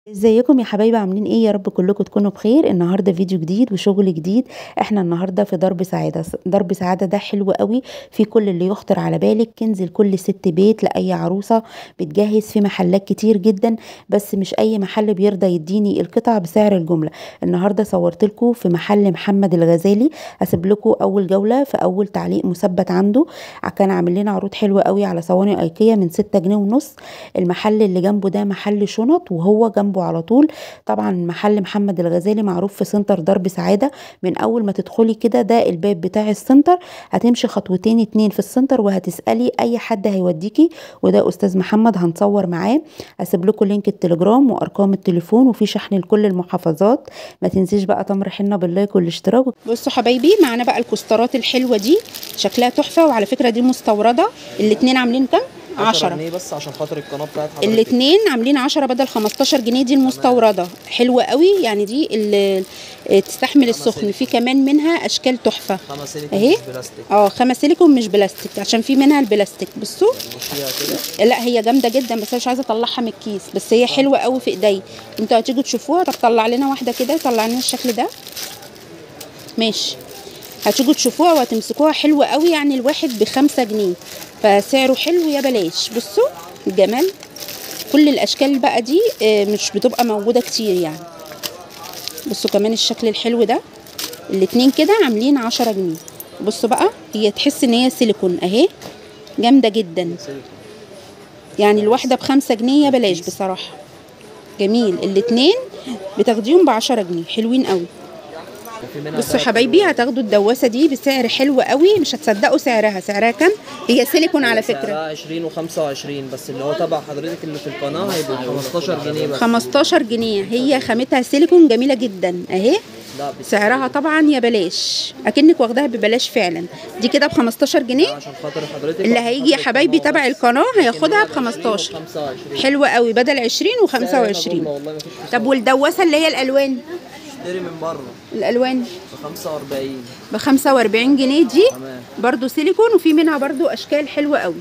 ازيكم يا حبايبي عاملين ايه يا رب كلكم تكونوا بخير النهارده فيديو جديد وشغل جديد احنا النهارده في درب سعاده درب سعاده ده حلو قوي في كل اللي يخطر على بالك كنز لكل ست بيت لاي عروسه بتجهز في محلات كتير جدا بس مش اي محل بيرضى يديني القطع بسعر الجمله النهارده صورت لكم في محل محمد الغزالي هسيب لكم اول جوله في اول تعليق مثبت عنده كان عامل لنا عروض حلوه قوي على صواني ايكيا من 6 جنيه ونص المحل اللي جنبه ده محل شنط وهو جنبه جنبه على طول طبعا محل محمد الغزالي معروف في سنتر درب سعاده من اول ما تدخلي كده ده الباب بتاع السنتر هتمشي خطوتين اتنين في السنتر وهتسالي اي حد هيوديكي وده استاذ محمد هنصور معاه اسيب لكم لينك التليجرام وارقام التليفون وفي شحن لكل المحافظات ما تنسيش بقى تمر حنه باللايك والاشتراك بصوا حبايبي معانا بقى الكسترات الحلوه دي شكلها تحفه وعلى فكره دي مستورده الاتنين عاملين كام 10 10 جنيه بس عشان خاطر القناه بتاعت حضرتك الاثنين عاملين 10 بدل 15 جنيه دي المستورده حلوه قوي يعني دي اللي تستحمل السخن في كمان منها اشكال تحفه خمس سيليكون اهي مش بلاستيك اه خمس سيليكون مش بلاستيك عشان في منها البلاستيك بصوا مشيها كده لا هي جامده جدا بس انا مش عايزه اطلعها من الكيس بس هي حلوه قوي في ايدي انتوا هتيجوا تشوفوها طب طلع لنا واحده كده طلع لنا الشكل ده ماشي هتيجوا تشوفوها وهتمسكوها حلوه قوي يعني الواحد بخمسة جنيه فسعره حلو يا بلاش بصوا الجمال كل الاشكال بقى دي آه، مش بتبقى موجوده كتير يعني بصوا كمان الشكل الحلو ده الاتنين كده عاملين عشرة جنيه بصوا بقى هي تحس ان هي سيليكون اهي جامده جدا سيليكون يعني الواحده بخمسة جنيه يا بلاش بصراحه جميل الاتنين بتاخديهم بعشرة جنيه حلوين قوي وفي منها بصوا بقى حبايبي هتاخدوا الدواسه دي بسعر حلو قوي مش هتصدقوا سعرها سعرها كام هي سيليكون على فكره سعرها 20 و25 بس اللي هو تبع حضرتك اللي في القناه هيبقوا 15 جنيه بس 15 جنيه هي خامتها سيليكون جميله جدا اهي لا بس سعرها طبعا يا بلاش اكنك واخداها ببلاش فعلا دي كده ب 15 جنيه عشان خاطر حضرتك اللي هيجي يا حبايبي تبع القناه هياخدها ب 15 25 حلوه قوي بدل 20 و25 والله ما فيش طب والدواسه اللي هي الالوان اشتري من بره الالوان ب 45 ب 45 جنيه دي تمام برضو سيليكون وفي منها برضو اشكال حلوه قوي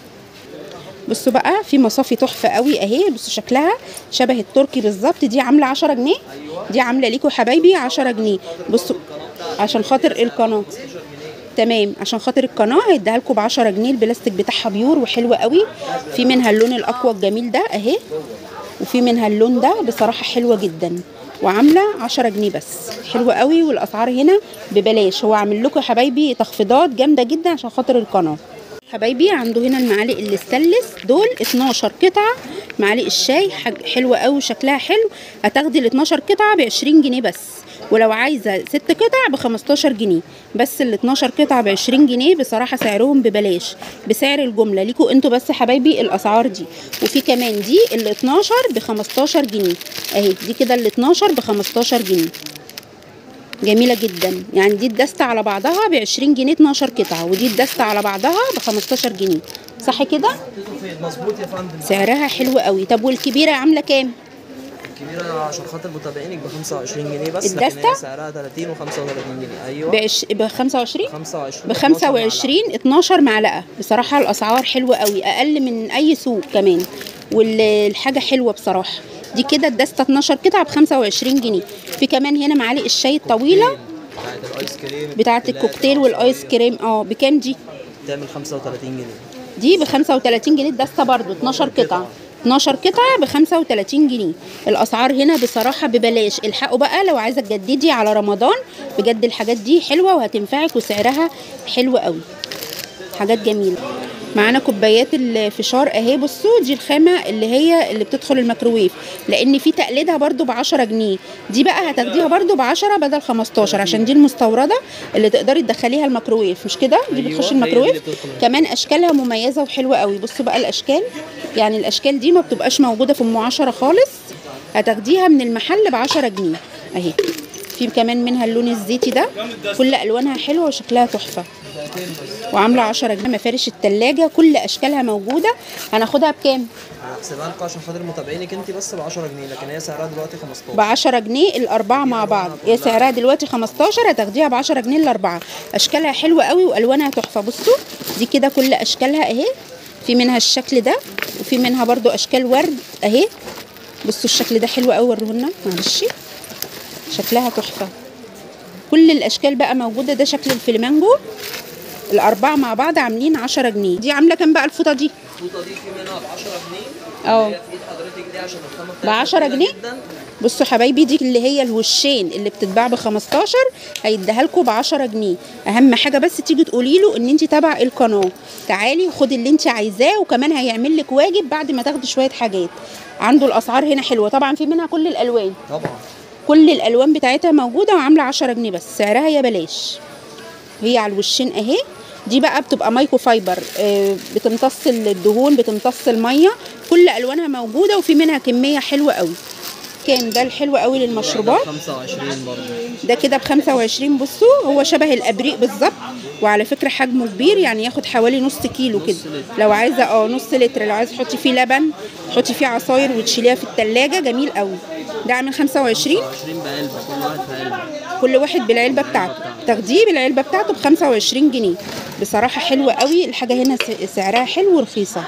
بصوا بقى في مصافي تحفه قوي اهي بصوا شكلها شبه التركي بالظبط دي عامله 10 جنيه دي عامله ليكوا حبايبي 10 جنيه بصوا عشان خاطر القناه تمام عشان خاطر القناه هيديها لكم ب 10 جنيه البلاستيك بتاعها بيور وحلوه قوي في منها اللون الاقوى الجميل ده اهي وفي منها اللون ده بصراحه حلوه جدا وعامله 10 جنيه بس حلوه قوي والاسعار هنا ببلاش هو عامل لكم يا حبايبي تخفيضات جامده جدا عشان خاطر القناه حبايبي عنده هنا المعالق الاستانلس دول 12 قطعه معالق الشاي حاج- حلوه قوي شكلها حلو هتاخدي ال 12 قطعه ب 20 جنيه بس ولو عايزه ست قطع ب 15 جنيه بس ال 12 قطعه ب 20 جنيه بصراحه سعرهم ببلاش بسعر الجمله ليكوا انتوا بس حبايبي الاسعار دي وفي كمان دي ال 12 ب 15 جنيه اهي دي كده ال 12 ب 15 جنيه جميله جدا يعني دي الدستة على بعضها ب 20 جنيه 12 قطعه ودي الدستة على بعضها ب 15 جنيه صح كده مظبوط يا فندم سعرها حلو قوي طب والكبيره عامله كام الكبيره عشان خاطر متابعينك ب 25 جنيه بس لكن الدستة؟ هي سعرها 30 و35 جنيه ايوه بعش... ب 25 25 ب 25 12 معلقه بصراحه الاسعار حلوه قوي اقل من اي سوق كمان والحاجه حلوه بصراحه دي كده الدستة 12 قطعه ب 25 جنيه في كمان هنا معالق الشاي الطويله بتاعت الايس كريم بتاعه الكوكتيل والايس كريم اه بكام دي تعمل 35 جنيه دي ب 35 جنيه الدستة برضو 12 قطعة 12 قطعة ب 35 جنيه الأسعار هنا بصراحة ببلاش الحقوا بقى لو عايزة تجددي على رمضان بجد الحاجات دي حلوة وهتنفعك وسعرها حلو قوي حاجات جميلة معانا كوبايات الفشار اهي بصوا دي الخامة اللي هي اللي بتدخل الميكروويف لان في تقليدها برضو ب 10 جنيه دي بقى هتاخديها برضو ب 10 بدل 15 عشان دي المستوردة اللي تقدري تدخليها الميكروويف مش كده دي أيوة، بتخش هي دي اللي الميكروويف بتدخل كمان اشكالها مميزه وحلوه قوي بصوا بقى الاشكال يعني الاشكال دي ما بتبقاش موجوده في ام 10 خالص هتاخديها من المحل ب 10 جنيه اهي في كمان منها اللون الزيتي ده كل الوانها حلوه وشكلها تحفه وعامله 10 جنيه مفارش التلاجة كل اشكالها موجوده هناخدها بكام هحسبها لكم عشان خاطر متابعينك انت بس ب 10 جنيه لكن هي سعرها دلوقتي 15 ب 10 جنيه الاربعه مع بعض هي سعرها دلوقتي 15 هتاخديها ب 10 جنيه الاربعه اشكالها حلوه قوي والوانها تحفه بصوا دي كده كل اشكالها اهي في منها الشكل ده وفي منها برضو اشكال ورد اهي بصوا الشكل ده حلو قوي وريهولنا معلش شكلها تحفه كل الاشكال بقى موجوده ده شكل الفلامنجو الاربعه مع بعض عاملين 10 جنيه دي عامله كام بقى الفوطه دي الفوطه دي في منها ب 10 جنيه اه. اللي هي في ايد حضرتك دي عشان الخامه ب 10 بتاعتها جنيه؟ جدا. بصوا حبايبي دي اللي هي الوشين اللي بتتباع ب 15 هيديها لكم ب 10 جنيه اهم حاجه بس تيجي تقولي له ان انت تبع القناه تعالي وخدي اللي انت عايزاه وكمان هيعمل لك واجب بعد ما تاخدي شويه حاجات عنده الاسعار هنا حلوه طبعا في منها كل الالوان طبعا كل الالوان بتاعتها موجوده وعامله 10 جنيه بس سعرها يا بلاش هي على الوشين اهي دي بقى بتبقى مايكرو فايبر آه، بتمتص الدهون بتمتص الميه كل الوانها موجوده وفي منها كميه حلوه قوي كام ده الحلو قوي للمشروبات 25 برضه ده كده ب 25 بصوا هو شبه الابريق بالظبط وعلى فكره حجمه كبير يعني ياخد حوالي نص كيلو كده لتر. لو عايزه اه نص لتر لو عايزه تحطي فيه لبن تحطي فيه عصاير وتشيليها في التلاجة جميل قوي ده عامل 25 25 بعلبه كل واحد في علبه كل واحد بالعلبه بتاعته تاخديه بالعلبه بتاعته ب 25 جنيه بصراحه حلوه قوي الحاجه هنا س- سعرها حلو ورخيصه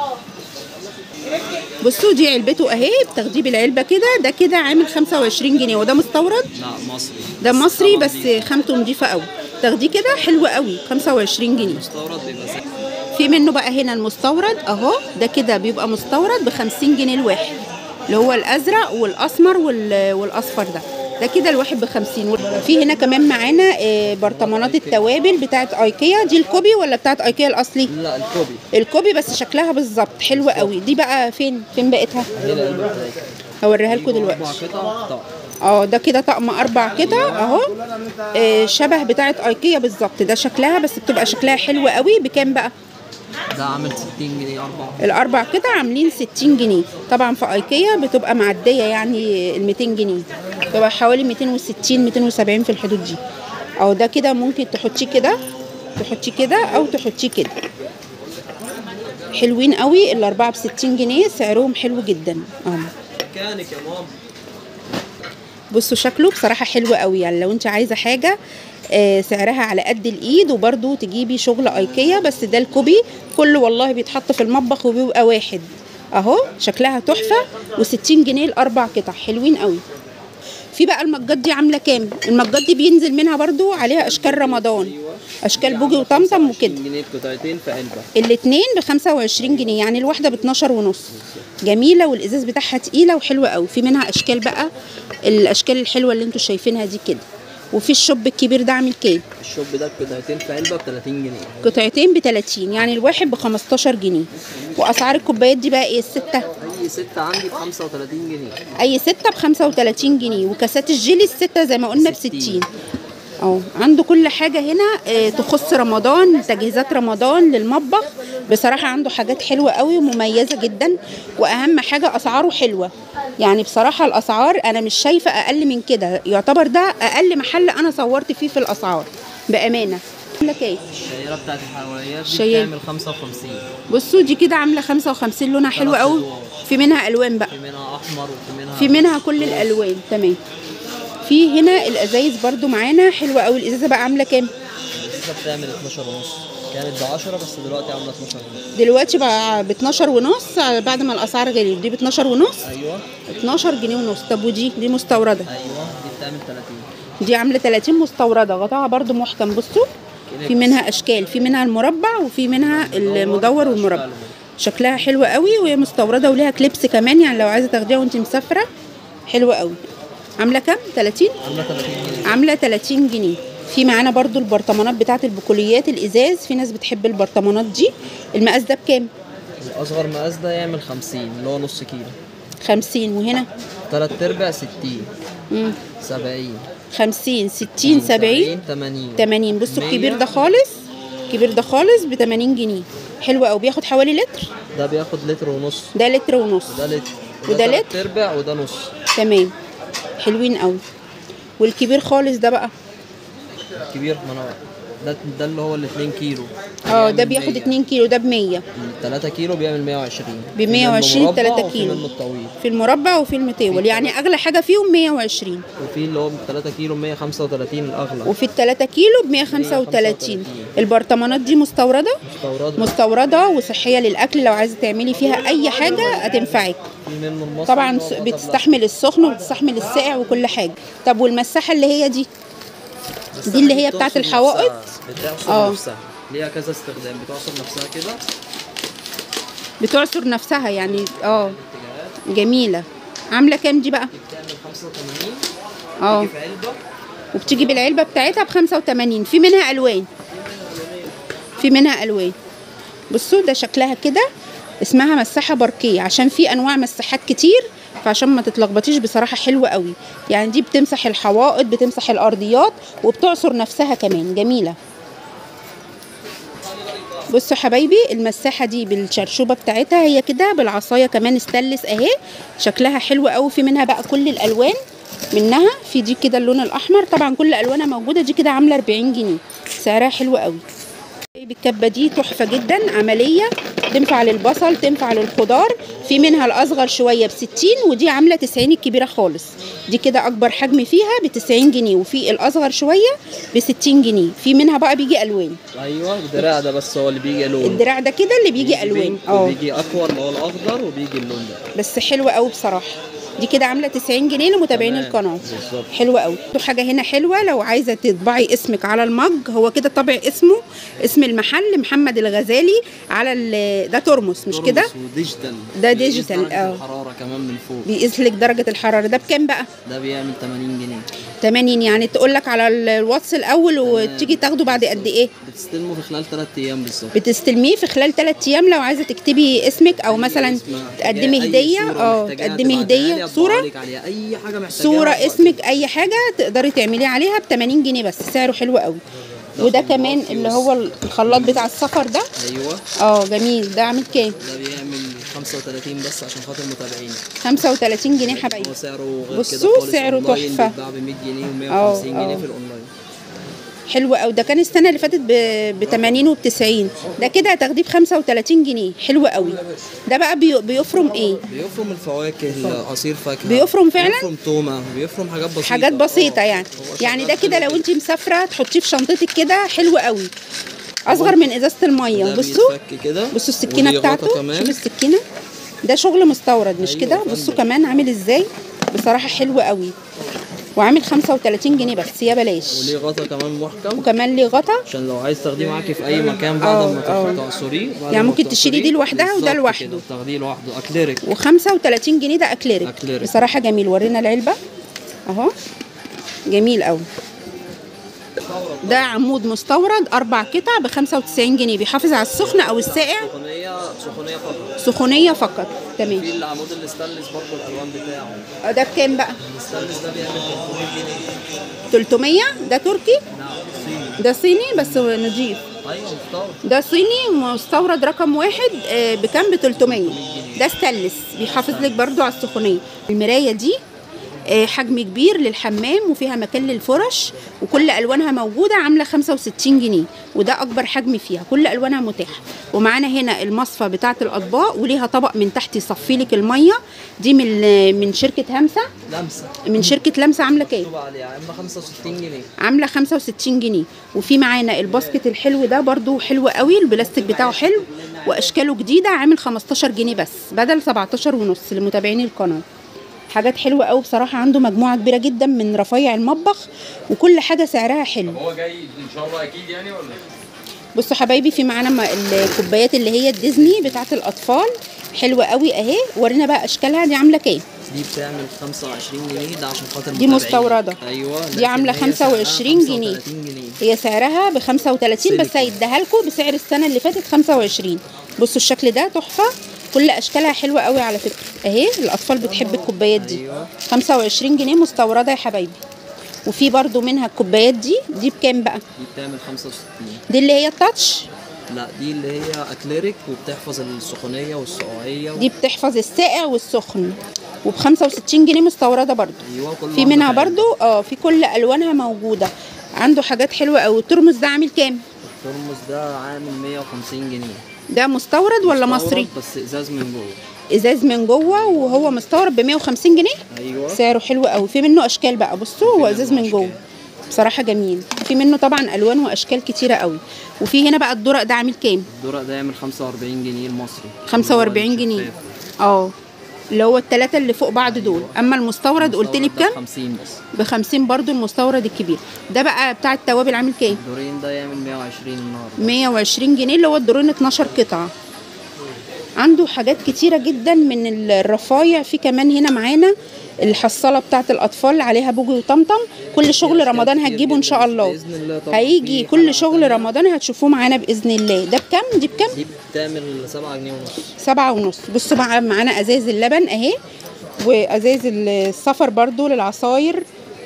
بصوا دي علبته اهي بتاخديه بالعلبه كده ده كده عامل 25 جنيه وده مستورد لا مصري ده مصري طبعاً بس دي خامته نضيفه قوي تاخديه كده حلو قوي 25 جنيه مستورد بيبقى سعر في منه بقى هنا المستورد اهو ده كده بيبقى مستورد ب 50 جنيه الواحد اللي هو الازرق والاسمر وال- والاصفر ده ده كده الواحد ب 50 في هنا كمان معانا آه، برطمانات التوابل بتاعت ايكيا دي الكوبي ولا بتاعت ايكيا الاصلي لا الكوبي الكوبي بس شكلها بالظبط حلوه قوي دي بقى فين فين بقتها هي العلبه بتاعتها هوريها لكم دلوقتي اربع قطع طبعا اه ده كده طقم اربع قطع اهو آه، شبه بتاعه ايكيا بالظبط ده شكلها بس بتبقى شكلها حلو قوي بكام بقى ده عامل 60 جنيه اربعه الاربع قطع عاملين 60 جنيه طبعا في ايكيا بتبقى معديه يعني ال 200 جنيه بتبقى حوالي 260 270 في الحدود دي او ده كده ممكن تحطيه كده تحطيه كده او تحطيه كده حلوين قوي الاربعه ب 60 جنيه سعرهم حلو جدا اهو مكانك يا ماما بصوا شكله بصراحة حلو قوي يعني لو انت عايزة حاجة آه، سعرها على قد الايد وبرده تجيبي شغل ايكيا بس ده الكوبي كله والله بيتحط في المطبخ وبيبقى واحد اهو شكلها تحفة و60 جنيه الاربع قطع حلوين قوي في بقى المجات دي عاملة كام المجات دي بينزل منها برضو عليها اشكال رمضان اشكال بوجي وطمطم وكده 20 جنيه قطعتين في علبه الاتنين ب 25 جنيه يعني الواحده ب 12 ونص جميله والازاز بتاعها تقيله وحلوه قوي في منها اشكال بقى الاشكال الحلوه اللي انتوا شايفينها دي كده وفي الشوب الكبير ده عامل كام الشوب ده قطعتين في علبه ب 30 جنيه قطعتين ب 30 يعني الواحد ب 15 جنيه واسعار الكوبايات دي بقى ايه السته اي ستة عندي ب 35 جنيه اي سته ب 35 جنيه وكاسات الجيلي السته زي ما قلنا ب 60 60. اه عنده كل حاجة هنا آه، تخص رمضان تجهيزات رمضان للمطبخ بصراحة عنده حاجات حلوة قوي ومميزة جدا وأهم حاجة أسعاره حلوة يعني بصراحة الأسعار أنا مش شايفة أقل من كده يعتبر ده أقل محل أنا صورت فيه في الأسعار بأمانة أقول لك إيه الشهيرة بتاعت الحلويات دي الشهيرة. بتعمل 55 بصوا دي كده عاملة 55 لونها حلو ثلاث قوي أدوار. في منها ألوان بقى في منها احمر وفي منها في منها كل الألوان تمام في هنا الأزايز برضو معانا حلوة قوي الإزازة بقى عاملة كام لسه بتعمل 12 ونص كانت ب 10 بس دلوقتي عامله 12 ونص دلوقتي بقى ب 12 ونص بعد ما الاسعار غليت دي ب 12 ونص ايوه 12 جنيه ونص طب ودي دي مستورده ايوه دي بتعمل 30 دي عامله 30 مستورده غطاها برضو محكم بصوا في منها اشكال في منها المربع وفي منها المدور والمربع شكلها حلو قوي وهي مستورده وليها كليبس كمان يعني لو عايزه تاخديها وانت مسافره حلوه قوي عامله كام 30 عامله 30 جنيه عامله 30 جنيه في معانا برضو البرطمانات بتاعت البقوليات الازاز في ناس بتحب البرطمانات دي المقاس ده بكام الاصغر مقاس ده يعمل 50 اللي هو نص كيلو 50 وهنا تلات ارباع 60 مم. 70 50 60 70 80 80 بصوا الكبير 100. ده خالص الكبير ده خالص ب 80 جنيه حلو قوي بياخد حوالي لتر ده بياخد لتر ونص ده لتر ونص ده لتر وده تلات لتر؟ ارباع وده نص تمام حلوين قوي والكبير خالص ده بقى كبير ما انا ده ده اللي هو ال 2 كيلو اه ده بياخد 2 كيلو ده ب 100 3 كيلو بيعمل 120 ب 120 في منه مربع 3 وفي كيلو. منه الطويل في المربع وفي المطول يعني اغلى حاجه فيهم 120 وفي اللي هو 3 كيلو 135 الاغلى وفي ال 3 كيلو ب 135 البرطمانات دي مستورده مستورد مستورده وصحيه للاكل لو عايزه تعملي فيها اي حاجه هتنفعك في منه المصري طبعا اللي هو س- الغطا بتستحمل السخن وبتستحمل الساقع وكل حاجه طب والمساحه اللي هي دي بلاك. دي اللي هي بتعصر بتاعت الحوائط؟ نفسها. بتعصر اه. نفسها ليها كذا استخدام بتعصر نفسها كده بتعصر نفسها يعني اه جميله عامله كام دي بقى بتعمل 85 اه في علبه وبتيجي بالعلبه بتاعتها ب 85 في منها الوان في منها الوان بصوا ده شكلها كده اسمها مساحه باركيه عشان في انواع مساحات كتير فعشان ما تتلخبطيش بصراحه حلوه قوي يعني دي بتمسح الحوائط بتمسح الارضيات وبتعصر نفسها كمان جميله بصوا حبايبي المساحه دي بالشرشوبه بتاعتها هي كده بالعصايه كمان استلس اهي شكلها حلو قوي في منها بقى كل الالوان منها في دي كده اللون الاحمر طبعا كل الوانها موجوده دي كده عامله 40 جنيه سعرها حلو قوي الكبه دي تحفه جدا عمليه تنفع للبصل تنفع للخضار في منها الاصغر شويه ب 60 ودي عامله 90 الكبيره خالص دي كده اكبر حجم فيها ب 90 جنيه وفي الاصغر شويه ب 60 جنيه في منها بقى بيجي الوان ايوه الدراع ده بس هو اللي بيجي لون الدراع ده كده اللي بيجي الوان بينك اه وبيجي اقوى اللي هو الاخضر وبيجي اللون ده بس حلوه قوي بصراحه دي كده عامله 90 جنيه لمتابعين تمام، القناه بالظبط. حلوه قوي في حاجه هنا حلوه لو عايزه تطبعي اسمك على المج هو كده طبع اسمه اسم المحل محمد الغزالي على ال- ده ترمس مش كده ترمس وديجيتال ده بيقيس ديجيتال، درجة اه. الحراره كمان من فوق بيقيس لك درجه الحراره ده بكام بقى ده بيعمل 80 جنيه 80 يعني تقول لك على ال- الواتس الاول وتيجي تاخده بعد قد ايه بتستلمه في خلال 3 ايام بالظبط بتستلميه في خلال 3 ايام لو عايزه تكتبي اسمك او مثلا اسم تقدمي محتاجاه، هديه أي صورة اه محتاجاها تقدمي تبعتها لي، هديه أطبع صوره لك عليها اي حاجه محتاجاها صورة أطبع اسمك اي حاجة تقدري تعمليه عليها ب 80 جنيه بس سعره حلو قوي وده خلاط كمان يوز. اللي هو الخلاط بتاع السفر ده ايوه اه جميل ده عامل كام ده بيعمل 35 بس عشان خاطر المتابعين 35 جنيه حبايبي هو سعره غير بصوا كده خالص سعره أونلاين تحفة. بيتباع ب 100 جنيه و150 اه، جنيه اه. في الاونلاين حلو قوي ده كان السنة اللي فاتت ب 80 وب 90 ده كده هتاخديه ب 35 جنيه حلو قوي ده بقى بي- بيفرم ايه بيفرم الفواكه عصير فاكهه بيفرم فعلا؟ بيفرم تومه بيفرم حاجات بسيطه حاجات بسيطة اه. يعني هو يعني ده شغال كده حلو لو انت مسافرة تحطيه في شنطتك كده حلو قوي اصغر من ازازة المية ده بصوا بيتفك كده بصوا السكينه وليه غطا بتاعته كمان. شوف السكينه ده شغل مستورد مش أيوة كده فندم. بصوا كمان عامل ازاي بصراحه حلو قوي وعامل 35 جنيه بس يا بلاش وليه غطا كمان محكم وكمان ليه غطا عشان لو عايز تاخديه معاكي في اي مكان اه، بعد ما اه. تعصريه بعد يعني ما ممكن تشيلي دي بتعصريه، لوحدها وده بالظبط لوحده. كده، تاخديه لوحده اكليريك و35 جنيه ده اكليريك أكليريك. بصراحه جميل ورينا العلبه اهو جميل قوي ده عمود مستورد اربع قطع ب 95 جنيه بيحافظ على السخن او الساقع سخونيه سخونيه فقط سخونيه فقط تمام في العمود الاستانلس برضه الالوان بتاعه اه، ده بكام بقى الاستانلس ده بيعمل 300 جنيه 300 ده تركي نعم صيني ده صيني بس نضيف ايوه مستورد ده صيني مستورد رقم واحد آه، بكام ب 300 ده استانلس بيحافظ لك برضو على السخونيه المرايه دي آه، حجم كبير للحمام وفيها مكان للفرش وكل الوانها موجوده عامله 65 جنيه وده اكبر حجم فيها كل الوانها متاحه ومعانا هنا المصفى بتاعه الاطباق وليها طبق من تحت يصفي لك الميه دي من من شركه همسه لمسه من شركه لمسه عامله كام مكتوب عليها اما 65 جنيه عامله 65 جنيه وفي معانا الباسكت الحلو ده برضو حلو قوي البلاستيك بتاعه حلو واشكاله جديده عامل 15 جنيه بس بدل 17 ونص لمتابعين القناه حاجات حلوه قوي بصراحه عنده مجموعه كبيره جدا من رفايع المطبخ وكل حاجه سعرها حلو هو جاي ان شاء الله اكيد يعني ولا بصوا حبايبي في معانا م- الكوبايات اللي هي الديزني بتاعه الاطفال حلوه قوي اهي ورينا بقى اشكالها دي عامله كام دي بتعمل 25 جنيه ده عشان خاطر دي المتابعين. مستوردة. ايوه دي لكن عاملة هي 25 سعرها جنيه. 35 جنيه هي سعرها ب 35 بس سيليكون. هيديها لكم بسعر السنه اللي فاتت 25 بصوا الشكل ده تحفه كل اشكالها حلوه قوي على فكره اهي الاطفال بتحب الكوبايات دي أيوة. 25 جنيه مستورده يا حبايبي وفي برضو منها الكوبايات دي دي بكام بقى دي بتعمل 65 دي اللي هي التاتش لا دي اللي هي اكليريك وبتحفظ السخونيه والسقوعيه دي بتحفظ الساقع والسخن وب 65 جنيه مستورده برضو ايوه كل في واحدة منها في علبة. برضو اه في كل الوانها موجوده عنده حاجات حلوه قوي الترمس ده عامل كام الترمس ده عامل 150 جنيه ده مستورد ولا مستورد مصري بس ازاز من جوه ازاز من جوه وهو مستورد ب 150 جنيه ايوه سعره حلو قوي في منه اشكال بقى بصوا هو منه ازاز من جوه أشكال. بصراحه جميل في منه طبعا الوان واشكال كتيره قوي وفي هنا بقى الدرق ده عامل كام الدرق ده يعمل 45 جنيه المصري 45 اللي هو جنيه الشفاف. اه اللي هو التلاتة اللي فوق بعض دول اما المستورد قلت لي المستورد ده بكام 50 بس ب 50 برضو المستورد الكبير ده بقى بتاع التوابل عامل كام الدورين ده يعمل 120 النهارده 120 جنيه اللي هو الدورين 12 قطعه عنده حاجات كتيرة جدا من الرفايع في كمان هنا معانا الحصالة بتاعت الأطفال عليها بوجي وطمطم كل شغل رمضان هتجيبه إن شاء الله بإذن الله طبعا هيجي في كل حلقة شغل تانية. رمضان هتشوفوه معانا بإذن الله ده بكام دي بكام دي بتعمل 7 جنيه ونص سبعة ونص بصوا بقى معانا ازاز اللبن اهي وازاز الصفر برضو للعصاير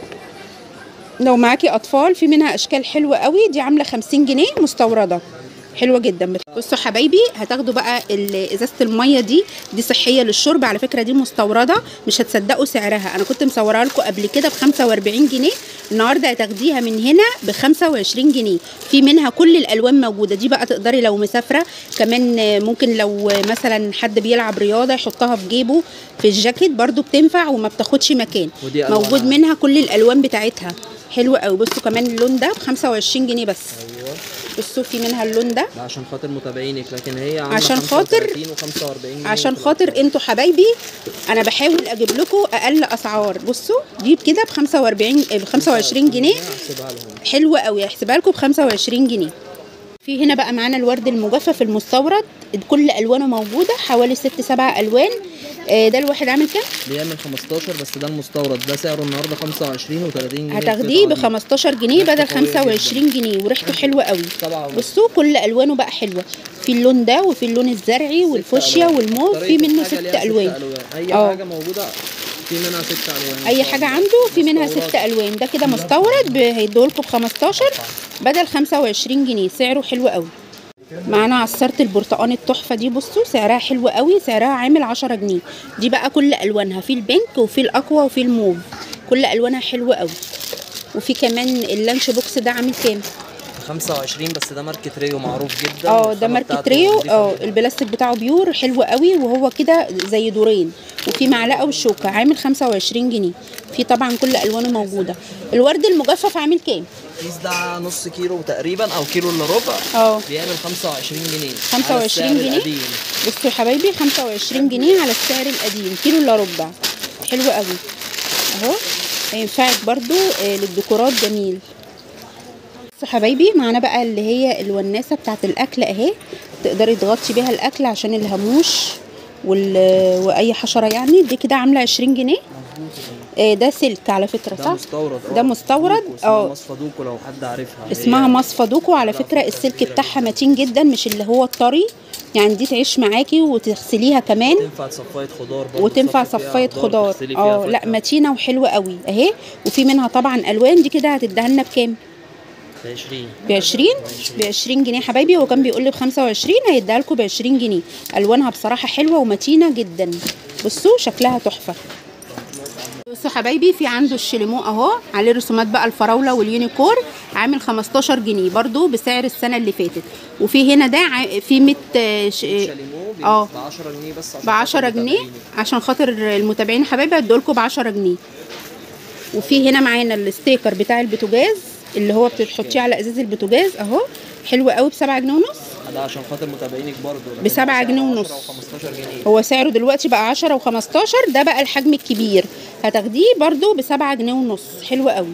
لو معاكي اطفال في منها اشكال حلوه قوي دي عامله 50 جنيه مستورده حلوه جدا بصوا حبايبي هتاخدوا بقى ال- ازازه الميه دي دي صحيه للشرب على فكره دي مستورده مش هتصدقوا سعرها انا كنت مصورها لكم قبل كده ب 45 جنيه النهارده هتاخديها من هنا ب 25 جنيه في منها كل الالوان موجوده دي بقى تقدري لو مسافره كمان ممكن لو مثلا حد بيلعب رياضه يحطها في جيبه في الجاكيت برضو بتنفع وما بتاخدش مكان ودي ألوانها. موجود منها كل الالوان بتاعتها حلوه قوي بصوا كمان اللون ده ب 25 جنيه بس ايوه بصوا في منها اللون ده ده عشان خاطر متابعينك لكن هي عامله عشان خاطر- 35 و45 جنيه عشان في خاطر انتوا حبايبي انا بحاول اجيب لكم اقل اسعار بصوا دي كده ب 45 ب 25 جنيه هحسبها لهم حلوه قوي هحسبها لكم ب 25 جنيه في هنا بقى معانا الورد المجفف المستورد كل الوانه موجوده حوالي ست سبع الوان آه، ده الواحد عامل كام بيعمل 15 بس ده المستورد ده سعره النهارده 25 و30 جنيه هتاخديه ب القطعة دي. 15 جنيه بدل ريحته قوية 25 جنيه وريحته حلوه قوي سبعة ونص. بصوا كل الوانه بقى حلوه في اللون ده وفي اللون الزرعي والفوشيا ألوان. والموف في طريقة منه الحاجة ست ليها الوان اي اه. حاجه موجوده في منها ست الوان اي حاجه عنده في منها ست الوان ده كده مستورد ب- هيديهولكوا ب 15 بدل 25 جنيه سعره حلو قوي معانا عصارة البرتقال التحفة دي بصوا سعرها حلو قوي سعرها عامل 10 جنيه دي بقى كل الوانها في البينك وفي الاقوى وفي الموف كل الوانها حلوة قوي وفي كمان اللانش بوكس ده عامل كام 25 بس ده ماركه ريو معروف جدا اه ده والخامة ماركة بتاعته ريو نضيفة اه جداً. البلاستيك بتاعه بيور حلو قوي وهو كده زي دورين وفي معلقه والشوكه عامل 25 جنيه في طبعا كل الوانه موجوده الورد المجفف عامل كام الكيس ده نص كيلو تقريبا او كيلو الا ربع اه بيعمل 25 جنيه 25 على السعر جنيه؟ القديم. بصوا يا حبايبي 25 جنيه على السعر القديم كيلو الا ربع حلو قوي اهو هينفعك برضو آه، للديكورات جميل بصوا حبايبي معانا بقى اللي هي الوناسه بتاعت الاكل اهي تقدري تغطي بيها الاكل عشان الهاموش وال... واي حشره يعني دي كده عامله 20 جنيه آه، ده سلك على فكره ده صح مستورد اه. ده مستورد؟ دوكو، اسمها اه. مصفى دوكو لو حد عارفها اسمها هي مصفى دوكو على فكرة السلك بتاعها متين جدا مش اللي هو الطري يعني دي تعيش معاكي وتغسليها كمان تنفع صفايه خضار برضه وتنفع تصفي فيها صفايه خضار تغسلي فيها اه لا فاكهة. متينه وحلوه قوي اهي وفي منها طبعا الوان دي كده هتديها لنا بكام ب 20 ب 20 ب 20 جنيه حبايبي هو كان بيقول لي ب 25 هيديها لكم ب 20 جنيه الوانها بصراحه حلوه ومتينه جدا بصوا شكلها تحفه بصوا حبايبي في عنده الشليمو اهو عليه رسومات بقى الفراوله واليونيكور عامل 15 جنيه برضو بسعر السنه اللي فاتت وفي هنا ده ع- في 100 آه، ش- شاليمو ب اه 10 جنيه بس عشان ب 10 خاطر جنيه المتابعين. عشان خاطر المتابعين حبايبي هدولكوا ب 10 جنيه وفي هنا معانا الستيكر بتاع البوتاجاز اللي هو بتحطيه على ازاز البوتاجاز اهو حلو قوي ب 7 جنيه ونص ده عشان خاطر متابعينك برضه لكن بسبعة هو سعره جنيه ونص. 10 و15 جنيه هو سعره دلوقتي بقى 10 و15 ده بقى الحجم الكبير هتاخديه برضو ب 7 جنيه ونص حلو قوي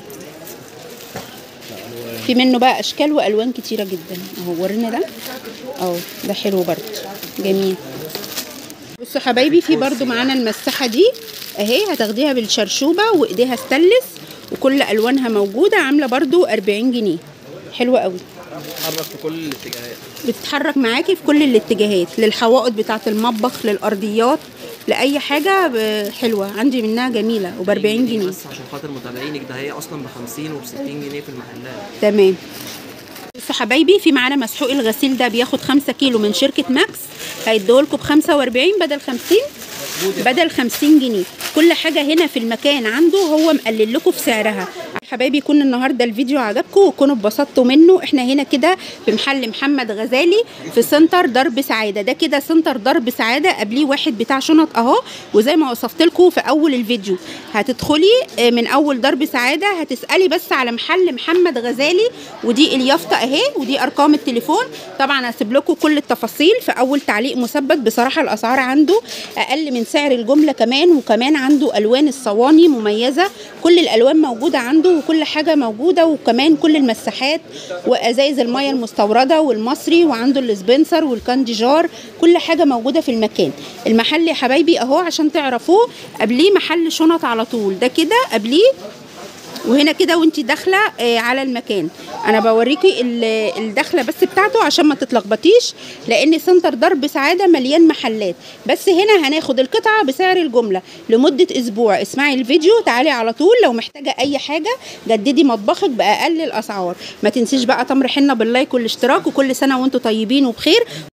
في منه بقى اشكال والوان كتيره جدا اهو ورينا ده اهو ده حلو برضو جميل بصوا حبايبي في برضو معانا المساحه دي اهي هتاخديها بالشرشوبه وايديها ستانلس وكل الوانها موجوده عامله برضو 40 جنيه حلوه قوي بتتحرك في كل الاتجاهات بتتحرك معاكي في كل الاتجاهات للحوائط بتاعه المطبخ للارضيات لاي حاجه ب- حلوه عندي منها جميله وب 40 جنيه بس عشان خاطر متابعينك ده هي اصلا ب 50 وب 60 جنيه في المحلات تمام بصوا حبايبي في معانا مسحوق الغسيل ده بياخد 5 كيلو من شركه ماكس هيديهولكوا ب 45 بدل 50 بدل 50 جنيه كل حاجه هنا في المكان عنده هو مقلل لكم في سعرها حبايبي يكون النهارده الفيديو عجبكم وتكونوا اتبسطتوا منه احنا هنا كده في محل محمد غزالي في سنتر درب سعاده ده كده سنتر درب سعاده قبليه واحد بتاع شنط اهو وزي ما وصفت لكم في اول الفيديو هتدخلي آه، من اول درب سعاده هتسالي بس على محل محمد غزالي ودي اليافطه اهي ودي ارقام التليفون طبعا هسيب لكم كل التفاصيل في اول تعليق مثبت بصراحه الاسعار عنده اقل من سعر الجمله كمان وكمان عنده الوان الصواني مميزه كل الالوان موجوده عنده وكل حاجه موجوده وكمان كل المساحات وازايز الميه المستورده والمصري وعنده السبنسر والكاندي جار كل حاجه موجوده في المكان المحل يا حبايبي اهو عشان تعرفوه قبليه محل شنط على طول ده كده قبليه وهنا كده وانت داخله آه، على المكان انا بوريكي ال- الدخله بس بتاعته عشان ما تتلخبطيش لان سنتر درب سعاده مليان محلات بس هنا هناخد القطعه بسعر الجمله لمده اسبوع اسمعي الفيديو تعالي على طول لو محتاجه اي حاجه جددي مطبخك باقل الاسعار ما تنسيش بقى تمر حنه باللايك والاشتراك وكل سنه وانتم طيبين وبخير